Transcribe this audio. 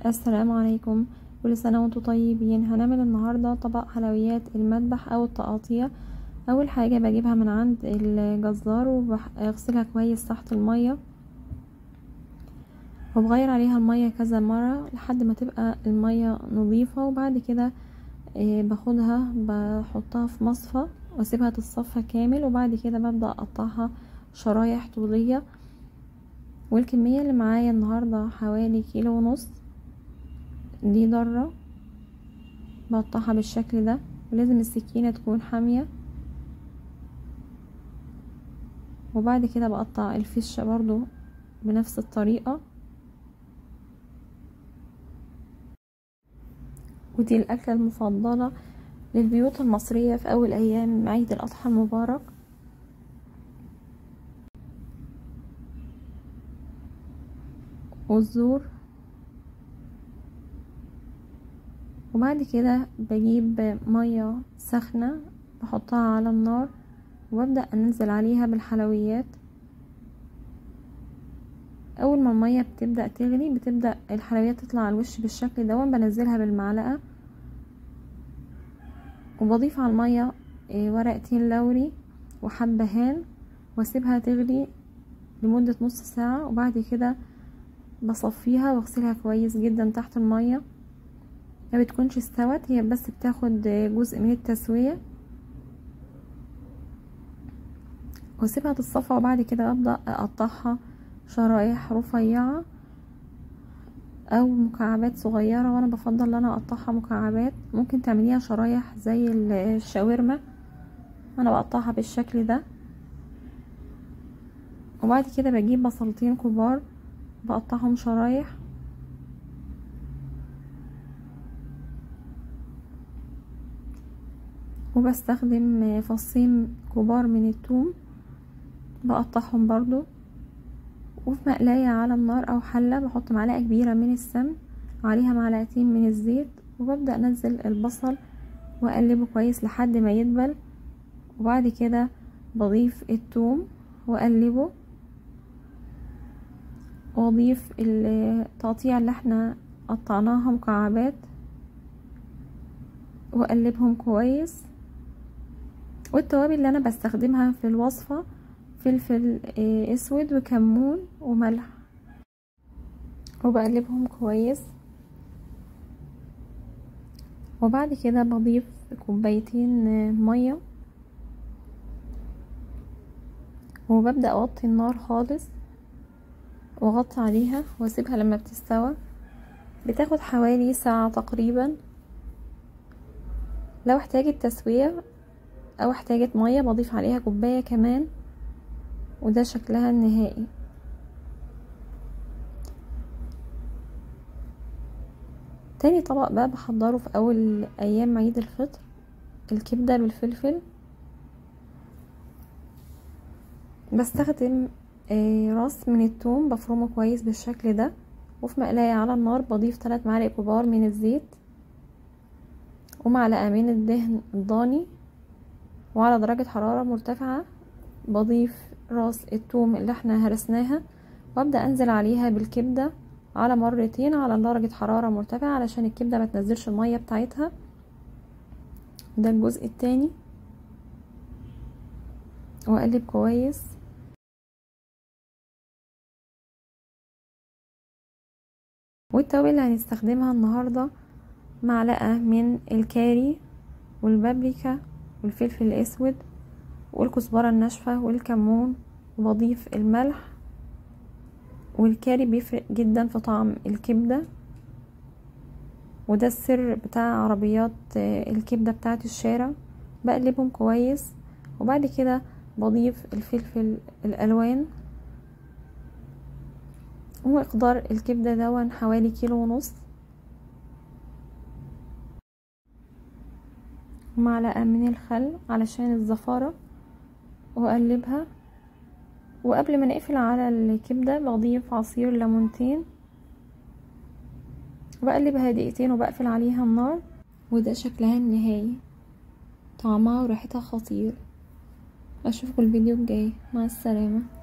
السلام عليكم كل سنة وانتم طيبين هنعمل النهاردة طبق حلويات المذبح او التقاطيع اول حاجة بجيبها من عند الجزار وبغسلها كويس تحت المية وبغير عليها المية كذا مرة لحد ما تبقى المية نظيفة وبعد كده باخدها بحطها في مصفى واسيبها تتصفى كامل وبعد كده ببدأ اقطعها شرايح طولية والكمية اللي معايا النهاردة حوالي كيلو ونص دي ذرة بقطعها بالشكل ده ولازم السكينة تكون حامية وبعد كده بقطع الفشة برضو بنفس الطريقة ودي الأكلة المفضلة للبيوت المصرية في أول أيام عيد الأضحى المبارك والزور وبعد كده بجيب مية سخنة بحطها على النار وابدأ انزل عليها بالحلويات اول ما المية بتبدأ تغلي بتبدأ الحلويات تطلع على الوش بالشكل ده بنزلها بالمعلقة وبضيف على المية ورقتين لوري وحبهان واسيبها تغلي لمدة نص ساعة وبعد كده بصفيها واغسلها كويس جدا تحت المية ما بتكونش استوت هي بس بتاخد جزء من التسوية واسيبها تتصفى وبعد كده ابدأ اقطعها شرايح رفيعة او مكعبات صغيرة وانا بفضل ان انا اقطعها مكعبات ممكن تعمليها شرايح زي الشاورما انا بقطعها بالشكل ده وبعد كده بجيب بصلتين كبار بقطعهم شرايح وبستخدم فصين كبار من الثوم بقطعهم برضو وفي مقلاية على النار او حلة بحط معلقة كبيرة من السمن عليها معلقتين من الزيت وببدأ انزل البصل واقلبه كويس لحد ما يدبل وبعد كده بضيف الثوم واقلبه واضيف التقطيع اللي احنا قطعناها مكعبات واقلبهم كويس والتوابل اللي انا بستخدمها في الوصفة فلفل اسود وكمون وملح وبقلبهم كويس وبعد كده بضيف كوبايتين مية وببدأ اوطي النار خالص واغطي عليها واسيبها لما بتستوى بتاخد حوالي ساعة تقريبا لو احتاجت تسوية او احتاجت مية بضيف عليها كوباية كمان وده شكلها النهائي تاني طبق بقى بحضره في اول ايام عيد الفطر الكبدة بالفلفل بستخدم راس من التوم بفرمه كويس بالشكل ده وفي مقلاية على النار بضيف 3 معالق كبار من الزيت ومعلقة من الدهن الضاني وعلى درجة حرارة مرتفعة بضيف راس التوم اللي احنا هرسناها وابدأ انزل عليها بالكبدة على مرتين على درجة حرارة مرتفعة علشان الكبدة ما تنزلش المية بتاعتها ده الجزء التاني واقلب كويس والتوابل اللي هنستخدمها النهاردة معلقة من الكاري والبابريكا والفلفل الاسود والكزبرة الناشفة والكمون وبضيف الملح والكاري بيفرق جدا في طعم الكبدة وده السر بتاع عربيات الكبدة بتاعة الشارع بقلبهم كويس وبعد كده بضيف الفلفل الالوان ومقدار الكبدة دون حوالي كيلو ونص معلقة من الخل علشان الزفارة واقلبها وقبل ما نقفل على الكبدة بضيف عصير ليمونتين وبقلبها دقيقتين وبقفل عليها النار وده شكلها النهائي طعمها وريحتها خطير اشوفكم الفيديو الجاي مع السلامه